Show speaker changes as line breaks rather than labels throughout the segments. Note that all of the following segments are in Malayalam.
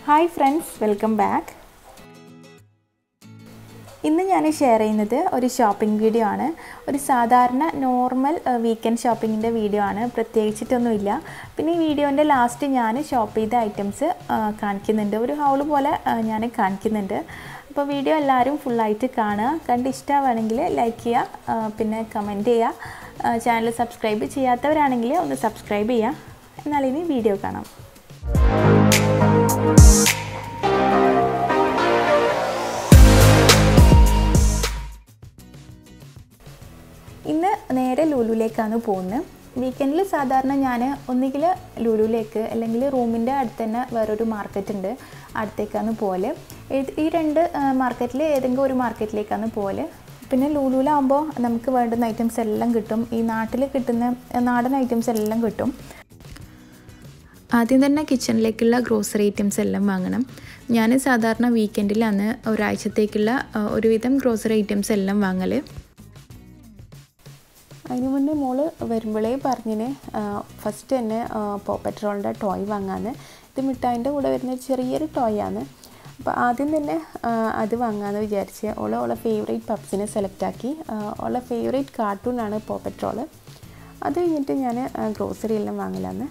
ഹായ് ഫ്രണ്ട്സ് വെൽക്കം ബാക്ക് ഇന്ന് ഞാൻ ഷെയർ ചെയ്യുന്നത് ഒരു ഷോപ്പിംഗ് വീഡിയോ ആണ് ഒരു സാധാരണ നോർമൽ വീക്കെൻഡ് ഷോപ്പിങ്ങിൻ്റെ വീഡിയോ ആണ് പ്രത്യേകിച്ചിട്ടൊന്നുമില്ല പിന്നെ ഈ വീഡിയോൻ്റെ ലാസ്റ്റ് ഞാൻ ഷോപ്പ് ചെയ്ത ഐറ്റംസ് കാണിക്കുന്നുണ്ട് ഒരു ഹൗൾ പോലെ ഞാൻ കാണിക്കുന്നുണ്ട് അപ്പോൾ വീഡിയോ എല്ലാവരും ഫുള്ളായിട്ട് കാണുക കണ്ട് ഇഷ്ടമാണെങ്കിൽ ലൈക്ക് ചെയ്യുക പിന്നെ കമൻറ്റ് ചെയ്യുക ചാനൽ സബ്സ്ക്രൈബ് ചെയ്യാത്തവരാണെങ്കിൽ ഒന്ന് സബ്സ്ക്രൈബ് ചെയ്യുക എന്നാൽ ഇനി വീഡിയോ കാണാം ഇന്ന് നേരെ ലുലുവിലേക്കാണ് പോകുന്നത് വീക്കെൻഡിൽ സാധാരണ ഞാൻ ഒന്നുകിൽ ലുലുവിലേക്ക് അല്ലെങ്കിൽ റൂമിൻ്റെ അടുത്ത് തന്നെ വേറൊരു മാർക്കറ്റ് ഉണ്ട് അടുത്തേക്കാണ് പോകല് ഈ രണ്ട് മാർക്കറ്റിൽ ഏതെങ്കിലും ഒരു മാർക്കറ്റിലേക്കാണ് പോകല് പിന്നെ ലുലുവിലാകുമ്പോൾ നമുക്ക് വേണ്ടുന്ന ഐറ്റംസ് എല്ലാം കിട്ടും ഈ നാട്ടിൽ കിട്ടുന്ന നാടൻ ഐറ്റംസ് എല്ലാം കിട്ടും ആദ്യം തന്നെ കിച്ചണിലേക്കുള്ള ഗ്രോസറി ഐറ്റംസ് എല്ലാം വാങ്ങണം ഞാൻ സാധാരണ വീക്കെൻഡിലാണ് ഒരാഴ്ചത്തേക്കുള്ള ഒരുവിധം ഗ്രോസറി ഐറ്റംസ് എല്ലാം വാങ്ങൽ അതിന് മുന്നേ മോള് വരുമ്പോഴേ പറഞ്ഞിന് ഫസ്റ്റ് തന്നെ പോ പെട്രോളിൻ്റെ ടോയ് വാങ്ങാന്ന് ഇത് മിഠായിൻ്റെ കൂടെ വരുന്ന ചെറിയൊരു ടോയ് ആണ് അപ്പോൾ ആദ്യം തന്നെ അത് വാങ്ങാമെന്ന് വിചാരിച്ച് ഓളെ ഓളെ ഫേവറേറ്റ് പപ്സിനെ സെലക്ട് ആക്കി ഓളെ ഫേവറേറ്റ് കാർട്ടൂണാണ് പോ പെട്രോൾ അത് കഴിഞ്ഞിട്ട് ഞാൻ ഗ്രോസറി എല്ലാം വാങ്ങലാന്ന്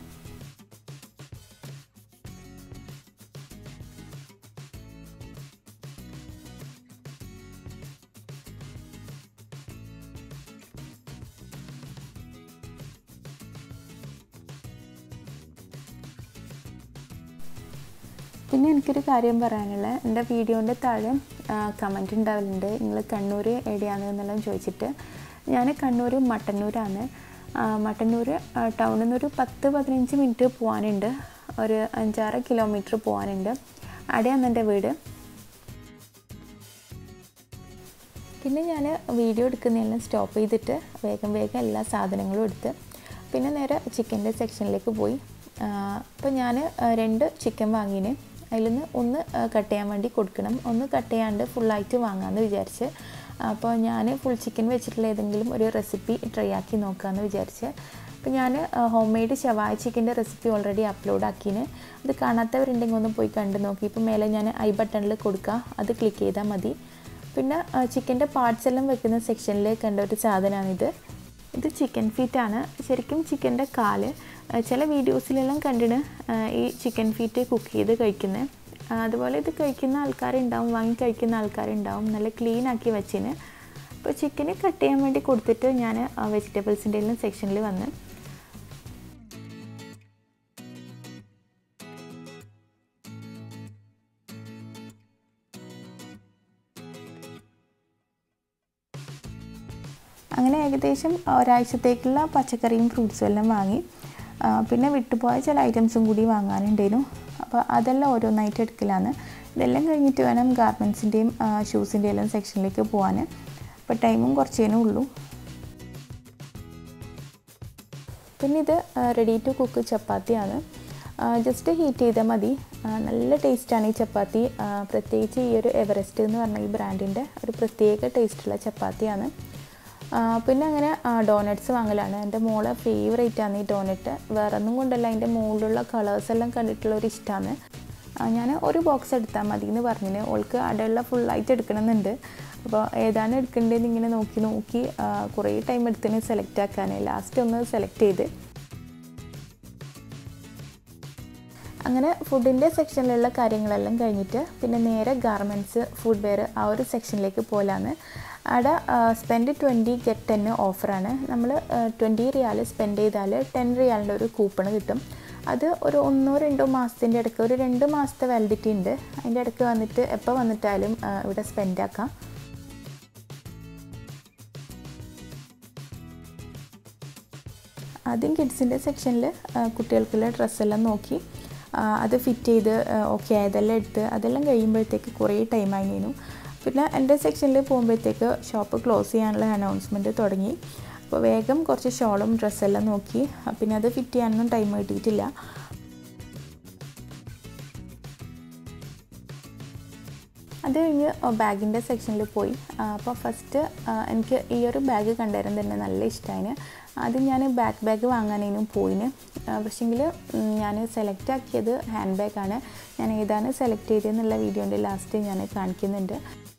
പിന്നെ എനിക്കൊരു കാര്യം പറയാനുള്ളത് എൻ്റെ വീഡിയോൻ്റെ താഴെ കമൻറ്റ് ഉണ്ടാവലുണ്ട് നിങ്ങൾ കണ്ണൂർ എവിടെയാണ് എന്നെല്ലാം ചോദിച്ചിട്ട് ഞാൻ കണ്ണൂർ മട്ടന്നൂരാണ് മട്ടന്നൂർ ടൗണിൽ നിന്നൊരു പത്ത് പതിനഞ്ച് മിനിറ്റ് പോകാനുണ്ട് ഒരു അഞ്ചാറ് കിലോമീറ്റർ പോകാനുണ്ട് അവിടെയാണ് എൻ്റെ വീട് പിന്നെ ഞാൻ വീഡിയോ എടുക്കുന്നതെല്ലാം സ്റ്റോപ്പ് ചെയ്തിട്ട് വേഗം വേഗം എല്ലാ സാധനങ്ങളും എടുത്ത് പിന്നെ നേരെ ചിക്കൻ്റെ സെക്ഷനിലേക്ക് പോയി അപ്പോൾ ഞാൻ രണ്ട് ചിക്കൻ വാങ്ങിന് അതിൽ നിന്ന് ഒന്ന് കട്ട് ചെയ്യാൻ വേണ്ടി കൊടുക്കണം ഒന്ന് കട്ട് ചെയ്യാണ്ട് ഫുള്ളായിട്ട് വാങ്ങാമെന്ന് വിചാരിച്ച് അപ്പോൾ ഞാൻ ഫുൾ ചിക്കൻ വെച്ചിട്ടുള്ള ഏതെങ്കിലും ഒരു റെസിപ്പി ട്രൈ ആക്കി നോക്കാമെന്ന് വിചാരിച്ച് അപ്പോൾ ഞാൻ ഹോം മെയ്ഡ് ഷവായ ചിക്കൻ്റെ റെസിപ്പി ഓൾറെഡി അപ്ലോഡ് ആക്കിന് അത് കാണാത്തവരുണ്ടെങ്കിൽ ഒന്ന് പോയി കണ്ടു നോക്കി ഇപ്പോൾ മേലെ ഞാൻ ഐ ബട്ടണിൽ കൊടുക്കുക അത് ക്ലിക്ക് ചെയ്താൽ മതി പിന്നെ ചിക്കൻ്റെ പാർട്സ് എല്ലാം വെക്കുന്ന സെക്ഷനിൽ കണ്ട ഒരു സാധനമാണിത് ഇത് ചിക്കൻ ഫീറ്റാണ് ശരിക്കും ചിക്കൻ്റെ കാല് ചില വീഡിയോസിലെല്ലാം കണ്ടിട്ട് ഈ ചിക്കൻ ഫീറ്റ് കുക്ക് ചെയ്ത് കഴിക്കുന്നത് അതുപോലെ ഇത് കഴിക്കുന്ന ആൾക്കാരുണ്ടാവും വാങ്ങി കഴിക്കുന്ന ആൾക്കാരുണ്ടാവും നല്ല ക്ലീൻ ആക്കി വെച്ചിന് അപ്പോൾ ചിക്കന് കട്ട് ചെയ്യാൻ വേണ്ടി കൊടുത്തിട്ട് ഞാൻ വെജിറ്റബിൾസിൻ്റെ എല്ലാം സെക്ഷനിൽ വന്ന് അങ്ങനെ ഏകദേശം ഒരാഴ്ചത്തേക്കുള്ള പച്ചക്കറിയും ഫ്രൂട്ട്സും എല്ലാം വാങ്ങി പിന്നെ വിട്ടുപോയ ചില ഐറ്റംസും കൂടി വാങ്ങാനുണ്ടായിരുന്നു അപ്പോൾ അതെല്ലാം ഓരോന്നായിട്ട് എടുക്കലാണ് ഇതെല്ലാം കഴിഞ്ഞിട്ട് വേണം ഗാർമെൻസിൻ്റെയും ഷൂസിൻ്റെയും എല്ലാം സെക്ഷനിലേക്ക് പോകാൻ അപ്പോൾ ടൈമും കുറച്ചേനേ ഉള്ളൂ പിന്നെ ഇത് റെഡി ടു കുക്ക് ചപ്പാത്തിയാണ് ജസ്റ്റ് ഹീറ്റ് ചെയ്താൽ മതി നല്ല ടേസ്റ്റാണ് ഈ ചപ്പാത്തി പ്രത്യേകിച്ച് ഈ ഒരു എവറസ്റ്റ് എന്ന് പറഞ്ഞ ഈ ബ്രാൻഡിൻ്റെ ഒരു പ്രത്യേക ടേസ്റ്റുള്ള ചപ്പാത്തിയാണ് പിന്നെ അങ്ങനെ ഡോനറ്റ്സ് വാങ്ങലാണ് എൻ്റെ മോളെ ഫേവറേറ്റ് ആണ് ഈ ഡോനറ്റ് വേറെ ഒന്നും കൊണ്ടല്ല അതിൻ്റെ മുകളിലുള്ള കളേഴ്സ് എല്ലാം കണ്ടിട്ടുള്ള ഒരു ഇഷ്ടമാണ് ഞാൻ ഒരു ബോക്സ് എടുത്താൽ മതി എന്ന് പറഞ്ഞിന് ഓൾക്ക് അടയുള്ള ഫുള്ളായിട്ട് എടുക്കണമെന്നുണ്ട് അപ്പോൾ ഏതാണ് എടുക്കേണ്ടതെന്ന് ഇങ്ങനെ നോക്കി നോക്കി കുറേ ടൈം എടുത്തിന് സെലക്ട് ആക്കാൻ ലാസ്റ്റ് ഒന്ന് സെലക്ട് ചെയ്ത് അങ്ങനെ ഫുഡിൻ്റെ സെക്ഷനിലുള്ള കാര്യങ്ങളെല്ലാം കഴിഞ്ഞിട്ട് പിന്നെ നേരെ ഗാർമെൻറ്റ്സ് ഫുഡ് വെയർ ആ ഒരു സെക്ഷനിലേക്ക് പോലാണ് അവിടെ സ്പെൻഡ് ട്വൻറ്റി ഗെറ്റ് ടെൻ ഓഫറാണ് നമ്മൾ ട്വൻറ്റി റിയാൽ സ്പെൻഡ് ചെയ്താൽ ടെൻ റിയാലിൻ്റെ ഒരു കൂപ്പൺ കിട്ടും അത് ഒരു ഒന്നോ രണ്ടോ മാസത്തിൻ്റെ ഇടയ്ക്ക് ഒരു രണ്ട് മാസത്തെ വാലിഡിറ്റി ഉണ്ട് അതിൻ്റെ ഇടയ്ക്ക് വന്നിട്ട് എപ്പോൾ വന്നിട്ടാലും ഇവിടെ സ്പെൻഡ് ആക്കാം ആദ്യം കിഡ്സിൻ്റെ സെക്ഷനിൽ കുട്ടികൾക്കുള്ള ഡ്രസ്സെല്ലാം നോക്കി അത് ഫിറ്റ് ചെയ്ത് ഓക്കെ ആയതെല്ലാം എടുത്ത് അതെല്ലാം കഴിയുമ്പോഴത്തേക്ക് കുറേ ടൈം ആയിരുന്നു പിന്നെ എൻ്റെ സെക്ഷനിൽ പോകുമ്പോഴത്തേക്ക് ഷോപ്പ് ക്ലോസ് ചെയ്യാനുള്ള അനൗൺസ്മെൻറ്റ് തുടങ്ങി അപ്പോൾ വേഗം കുറച്ച് ഷോളും ഡ്രസ്സെല്ലാം നോക്കി പിന്നെ അത് ഫിറ്റ് ചെയ്യാനൊന്നും ടൈം കിട്ടിയിട്ടില്ല അത് കഴിഞ്ഞ് ബാഗിൻ്റെ സെക്ഷനിൽ പോയി അപ്പോൾ ഫസ്റ്റ് എനിക്ക് ഈ ഒരു ബാഗ് കണ്ടുതരാൻ തന്നെ നല്ല ഇഷ്ടമായി ആദ്യം ഞാൻ ബാക്ക് ബാഗ് വാങ്ങാനേനും പോയിന് പക്ഷേങ്കിൽ ഞാൻ സെലക്ട് ആക്കിയത് ഹാൻഡ് ബാഗാണ് ഞാൻ ഏതാണ് സെലക്ട് ചെയ്തതെന്നുള്ള വീഡിയോൻ്റെ ലാസ്റ്റ് ഞാൻ കാണിക്കുന്നുണ്ട്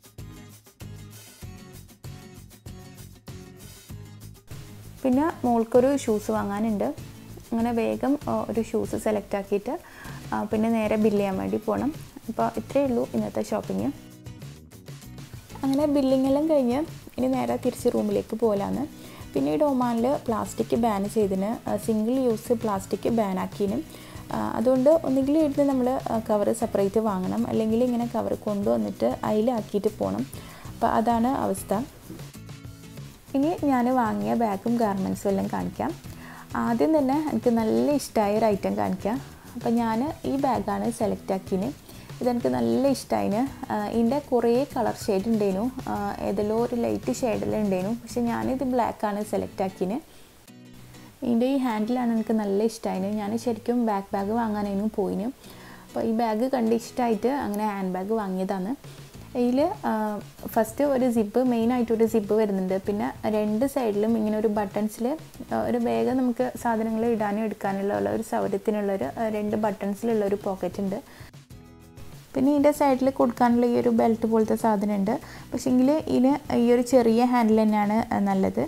പിന്നെ മോൾക്കൊരു ഷൂസ് വാങ്ങാനുണ്ട് അങ്ങനെ വേഗം ഒരു ഷൂസ് സെലക്ട് ആക്കിയിട്ട് പിന്നെ നേരെ ബില്ല് ചെയ്യാൻ വേണ്ടി പോകണം അപ്പോൾ ഇത്രയേ ഉള്ളൂ ഇന്നത്തെ ഷോപ്പിംഗ് അങ്ങനെ ബില്ലിംഗ് എല്ലാം കഴിഞ്ഞ് ഇനി നേരെ തിരിച്ച് റൂമിലേക്ക് പോകലാന്ന് പിന്നീട് ഒമാനിൽ പ്ലാസ്റ്റിക് ബാൻ ചെയ്തിന് സിംഗിൾ യൂസ് പ്ലാസ്റ്റിക് ബാൻ ആക്കിന് അതുകൊണ്ട് ഒന്നുകിൽ എഴുതി നമ്മൾ കവർ സെപ്പറേറ്റ് വാങ്ങണം അല്ലെങ്കിൽ ഇങ്ങനെ കവർ കൊണ്ടുവന്നിട്ട് അതിലാക്കിയിട്ട് പോകണം അപ്പോൾ അതാണ് അവസ്ഥ ഇനി ഞാൻ വാങ്ങിയ ബാഗും ഗാർമെൻറ്റ്സും എല്ലാം കാണിക്കാം ആദ്യം തന്നെ എനിക്ക് നല്ല ഇഷ്ടമായ ഒരു ഐറ്റം കാണിക്കാം അപ്പോൾ ഞാൻ ഈ ബാഗാണ് സെലക്ട് ആക്കിന് ഇതെനിക്ക് നല്ല ഇഷ്ടമായിന് ഇതിൻ്റെ കുറേ കളർ ഷെയ്ഡ് ഉണ്ടായിരുന്നു ഏതെല്ലോ ഒരു ലൈറ്റ് ഷെയ്ഡെല്ലാം ഉണ്ടായിരുന്നു പക്ഷെ ഞാനിത് ബ്ലാക്കാണ് സെലക്ട് ആക്കിന് ഇതിൻ്റെ ഈ ഹാൻഡിലാണ് എനിക്ക് നല്ല ഇഷ്ടമായിന് ഞാൻ ശരിക്കും ബാക്ക് ബാഗ് വാങ്ങാനായിരുന്നു പോയിന് അപ്പോൾ ഈ ബാഗ് കണ്ട് ഇഷ്ടമായിട്ട് അങ്ങനെ ഹാൻഡ് ബാഗ് വാങ്ങിയതാണ് ഇതിൽ ഫസ്റ്റ് ഒരു സിബ് മെയിനായിട്ട് ഒരു സിബ് വരുന്നുണ്ട് പിന്നെ രണ്ട് സൈഡിലും ഇങ്ങനെ ഒരു ബട്ടൺസിൽ ഒരു വേഗം നമുക്ക് സാധനങ്ങൾ ഇടാനും എടുക്കാനുള്ള ഒരു സൗകര്യത്തിനുള്ളൊരു രണ്ട് ബട്ടൺസിലുള്ള ഒരു പോക്കറ്റ് ഉണ്ട് പിന്നെ ഇതിൻ്റെ സൈഡിൽ കൊടുക്കാനുള്ള ഈ ഒരു ബെൽറ്റ് പോലത്തെ സാധനമുണ്ട് പക്ഷേങ്കിൽ ഇതിന് ഈ ഒരു ചെറിയ ഹാൻഡിൽ തന്നെയാണ് നല്ലത്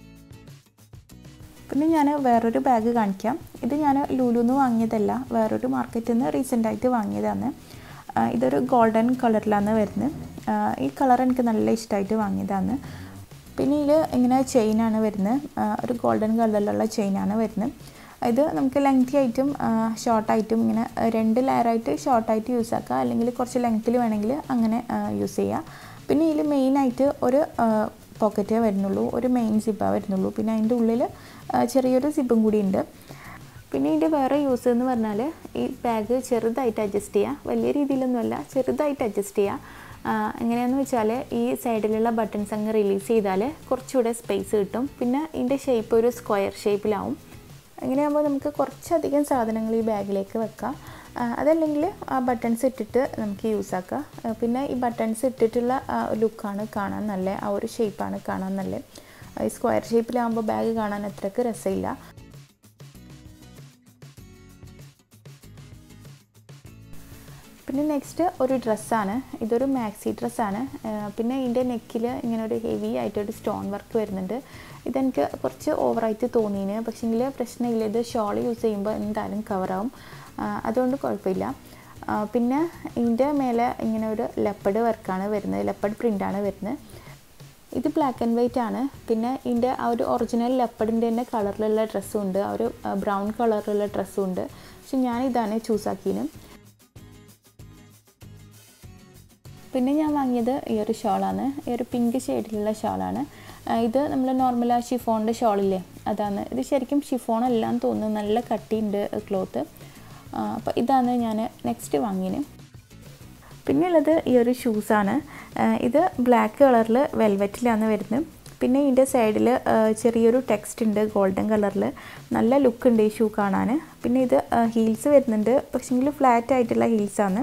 പിന്നെ ഞാൻ വേറൊരു ബാഗ് കാണിക്കാം ഇത് ഞാൻ ലുലുന്ന് വാങ്ങിയതല്ല വേറൊരു മാർക്കറ്റിൽ നിന്ന് റീസെൻ്റായിട്ട് വാങ്ങിയതാണ് ഇതൊരു ഗോൾഡൻ കളറിലാണ് വരുന്നത് ഈ കളർ എനിക്ക് നല്ല ഇഷ്ടമായിട്ട് വാങ്ങിയതാണ് പിന്നെ ഇതിൽ ഇങ്ങനെ ചെയിനാണ് വരുന്നത് ഒരു ഗോൾഡൻ കളറിലുള്ള ചെയിനാണ് വരുന്നത് ഇത് നമുക്ക് ലെങ്തി ആയിട്ടും ഷോർട്ടായിട്ടും ഇങ്ങനെ രണ്ട് ലെയറായിട്ട് ഷോർട്ടായിട്ട് യൂസ് ആക്കാം അല്ലെങ്കിൽ കുറച്ച് ലെങ്ത്തിൽ വേണമെങ്കിൽ അങ്ങനെ യൂസ് ചെയ്യാം പിന്നെ ഇതിൽ മെയിനായിട്ട് ഒരു പോക്കറ്റേ വരുന്നുള്ളൂ ഒരു മെയിൻ സിബ്ബാണ് വരുന്നുള്ളൂ പിന്നെ അതിൻ്റെ ഉള്ളിൽ ചെറിയൊരു സിബും കൂടി ഉണ്ട് പിന്നെ ഇതിൻ്റെ വേറെ യൂസ് എന്ന് പറഞ്ഞാൽ ഈ ബാഗ് ചെറുതായിട്ട് അഡ്ജസ്റ്റ് ചെയ്യുക വലിയ രീതിയിലൊന്നുമല്ല ചെറുതായിട്ട് അഡ്ജസ്റ്റ് ചെയ്യുക എങ്ങനെയാണെന്ന് വെച്ചാൽ ഈ സൈഡിലുള്ള ബട്ടൺസ് അങ്ങ് റിലീസ് ചെയ്താൽ കുറച്ചുകൂടെ സ്പേസ് കിട്ടും പിന്നെ ഇതിൻ്റെ ഷേപ്പ് ഒരു സ്ക്വയർ ഷേപ്പിലാവും അങ്ങനെയാകുമ്പോൾ നമുക്ക് കുറച്ചധികം സാധനങ്ങൾ ഈ ബാഗിലേക്ക് വെക്കാം അതല്ലെങ്കിൽ ആ ബട്ടൺസ് ഇട്ടിട്ട് നമുക്ക് യൂസ് ആക്കാം പിന്നെ ഈ ബട്ടൺസ് ഇട്ടിട്ടുള്ള ലുക്കാണ് കാണാൻ നല്ല ആ ഒരു ഷേപ്പാണ് കാണാൻ നല്ല ഈ സ്ക്വയർ ഷേപ്പിലാകുമ്പോൾ ബാഗ് കാണാൻ അത്രയ്ക്ക് രസമില്ല പിന്നെ നെക്സ്റ്റ് ഒരു ഡ്രസ്സാണ് ഇതൊരു മാക്സി ഡ്രസ്സാണ് പിന്നെ ഇതിൻ്റെ നെക്കിൽ ഇങ്ങനെ ഒരു ഹെവി ആയിട്ടൊരു സ്റ്റോൺ വർക്ക് വരുന്നുണ്ട് ഇതെനിക്ക് കുറച്ച് ഓവറായിട്ട് തോന്നിയിന് പക്ഷേങ്കിൽ പ്രശ്നമില്ല ഇത് ഷോൾ യൂസ് ചെയ്യുമ്പോൾ എന്തായാലും കവറാവും അതുകൊണ്ട് കുഴപ്പമില്ല പിന്നെ ഇതിൻ്റെ മേലെ ഇങ്ങനെ ഒരു ലെപ്പഡ് വർക്കാണ് വരുന്നത് ലെപ്പഡ് പ്രിൻ്റാണ് വരുന്നത് ഇത് ബ്ലാക്ക് ആൻഡ് വൈറ്റ് ആണ് പിന്നെ ഇതിൻ്റെ ആ ഒരു ഒറിജിനൽ ലെപ്പഡിൻ്റെ തന്നെ കളറിലുള്ള ഡ്രസ്സും ഉണ്ട് ആ ഒരു ബ്രൗൺ കളറിലുള്ള ഡ്രസ്സും ഉണ്ട് പക്ഷെ ഞാനിതാണ് ചൂസ് ആക്കിയത് പിന്നെ ഞാൻ വാങ്ങിയത് ഈ ഒരു ഷോളാണ് ഈ ഒരു പിങ്ക് ഷെയ്ഡിലുള്ള ഷോളാണ് ഇത് നമ്മൾ നോർമൽ ആ ഷിഫോണിൻ്റെ ഷോളില്ലേ അതാണ് ഇത് ശരിക്കും ഷിഫോൺ അല്ലാന്ന് തോന്നുന്നു നല്ല കട്ടിയുണ്ട് ക്ലോത്ത് അപ്പോൾ ഇതാണ് ഞാൻ നെക്സ്റ്റ് വാങ്ങിയത് പിന്നെ ഉള്ളത് ഈ ഒരു ഷൂസാണ് ഇത് ബ്ലാക്ക് കളറിൽ വെൽവെറ്റിലാണ് വരുന്നത് പിന്നെ ഇതിൻ്റെ സൈഡിൽ ചെറിയൊരു ടെക്സ്റ്റ് ഉണ്ട് ഗോൾഡൻ കളറിൽ നല്ല ലുക്ക് ഉണ്ട് ഈ ഷൂ കാണാൻ പിന്നെ ഇത് ഹീൽസ് വരുന്നുണ്ട് പക്ഷേങ്കിൽ ഫ്ലാറ്റ് ആയിട്ടുള്ള ഹീൽസാണ്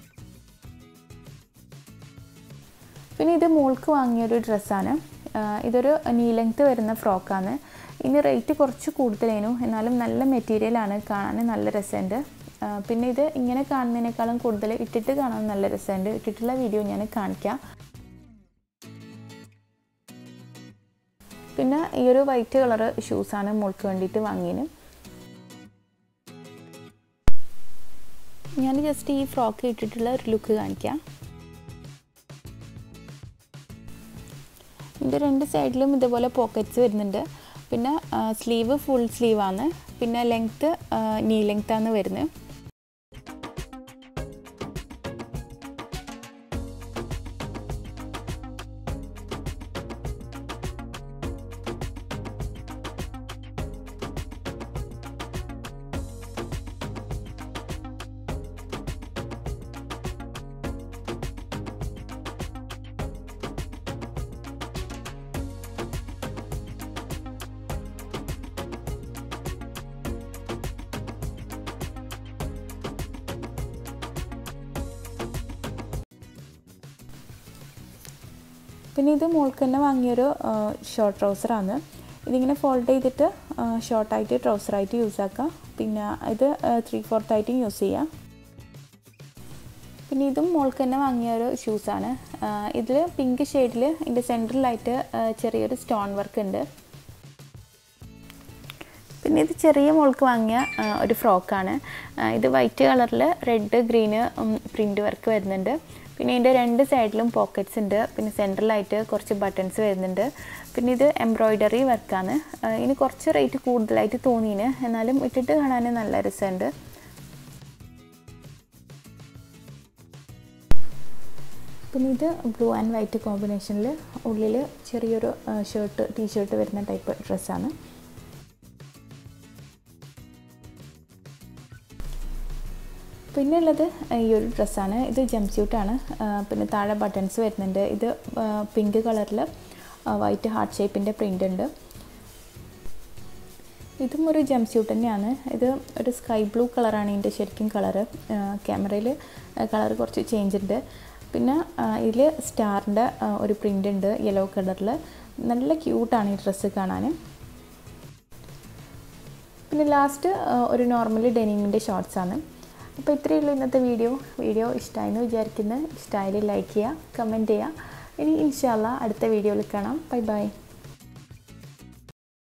പിന്നെ ഇത് മോൾക്ക് വാങ്ങിയൊരു ഡ്രസ്സാണ് ഇതൊരു നീ ലെങ്ത്ത് വരുന്ന ഫ്രോക്കാണ് ഇതിന് റേറ്റ് കുറച്ച് കൂടുതലേനു എന്നാലും നല്ല മെറ്റീരിയലാണ് കാണാൻ നല്ല രസമുണ്ട് പിന്നെ ഇത് ഇങ്ങനെ കാണുന്നതിനേക്കാളും കൂടുതൽ ഇട്ടിട്ട് കാണാൻ നല്ല രസമുണ്ട് ഇട്ടിട്ടുള്ള വീഡിയോ ഞാൻ കാണിക്കാം പിന്നെ ഈ ഒരു വൈറ്റ് കളർ ഷൂസാണ് മോൾക്ക് വേണ്ടിയിട്ട് വാങ്ങിയത് ഞാൻ ജസ്റ്റ് ഈ ഫ്രോക്ക് ഇട്ടിട്ടുള്ള ഒരു ലുക്ക് കാണിക്കാം ഇതിൻ്റെ രണ്ട് സൈഡിലും ഇതുപോലെ പോക്കറ്റ്സ് വരുന്നുണ്ട് പിന്നെ സ്ലീവ് ഫുൾ സ്ലീവാണ് പിന്നെ ലെങ്ത്ത് നീ ലെങ്ത്താണ് വരുന്നത് പിന്നെ ഇത് മോൾക്ക് തന്നെ വാങ്ങിയൊരു ഷോർട്ട് ട്രൗസറാണ് ഇതിങ്ങനെ ഫോൾഡ് ചെയ്തിട്ട് ഷോർട്ടായിട്ട് ട്രൗസറായിട്ട് യൂസ് ആക്കാം പിന്നെ ഇത് ത്രീ ഫോർത്തായിട്ടും യൂസ് ചെയ്യാം പിന്നെ ഇതും മോൾക്ക് തന്നെ വാങ്ങിയ ഒരു ഷൂസാണ് ഇതിൽ പിങ്ക് ഷെയ്ഡിൽ ഇതിൻ്റെ സെൻറ്ററിലായിട്ട് ചെറിയൊരു സ്റ്റോൺ വർക്ക് ഉണ്ട് പിന്നെ ഇത് ചെറിയ മോൾക്ക് വാങ്ങിയ ഒരു ഫ്രോക്കാണ് ഇത് വൈറ്റ് കളറിൽ റെഡ് ഗ്രീന് പ്രിൻ്റ് വർക്ക് വരുന്നുണ്ട് പിന്നെ ഇതിൻ്റെ രണ്ട് സൈഡിലും പോക്കറ്റ്സ് ഉണ്ട് പിന്നെ സെൻട്രലായിട്ട് കുറച്ച് ബട്ടൺസ് വരുന്നുണ്ട് പിന്നെ ഇത് എംബ്രോയ്ഡറി വർക്കാണ് ഇനി കുറച്ച് റേറ്റ് കൂടുതലായിട്ട് തോന്നിയിന് എന്നാലും ഇട്ടിട്ട് കാണാൻ നല്ല രസമുണ്ട് പിന്നെ ഇത് ബ്ലൂ ആൻഡ് വൈറ്റ് കോമ്പിനേഷനിൽ ഉള്ളിൽ ചെറിയൊരു ഷർട്ട് ടീ ഷർട്ട് വരുന്ന ടൈപ്പ് ഡ്രസ്സാണ് പിന്നെ ഉള്ളത് ഈ ഒരു ഡ്രസ്സാണ് ഇത് ജംപ് സ്യൂട്ടാണ് പിന്നെ താഴെ ബട്ടൺസ് വരുന്നുണ്ട് ഇത് പിങ്ക് കളറിൽ വൈറ്റ് ഹാർട്ട് ഷേപ്പിൻ്റെ പ്രിൻ്റ് ഉണ്ട് ഇതും ഒരു ജംപ് സ്യൂട്ട് തന്നെയാണ് ഇത് ഒരു സ്കൈ ബ്ലൂ കളറാണ് ഇതിൻ്റെ ശരിക്കും കളറ് ക്യാമറയിൽ കളർ കുറച്ച് ചേഞ്ച് ഉണ്ട് പിന്നെ ഇതിൽ സ്റ്റാറിൻ്റെ ഒരു പ്രിൻ്റ് ഉണ്ട് യെല്ലോ കളറിൽ നല്ല ക്യൂട്ടാണ് ഈ ഡ്രസ്സ് കാണാൻ പിന്നെ ലാസ്റ്റ് ഒരു നോർമൽ ഡെനിമിൻ്റെ ഷോർട്സ് ആണ് അപ്പോൾ ഇത്രയേ ഉള്ളൂ ഇന്നത്തെ വീഡിയോ വീഡിയോ ഇഷ്ടമായെന്ന് വിചാരിക്കുന്നു ഇഷ്ടമായാലും ലൈക്ക് ചെയ്യുക കമൻറ്റ് ചെയ്യുക ഇനി ഇൻഷാല്ല അടുത്ത വീഡിയോയിൽ കാണാം ബൈ ബൈ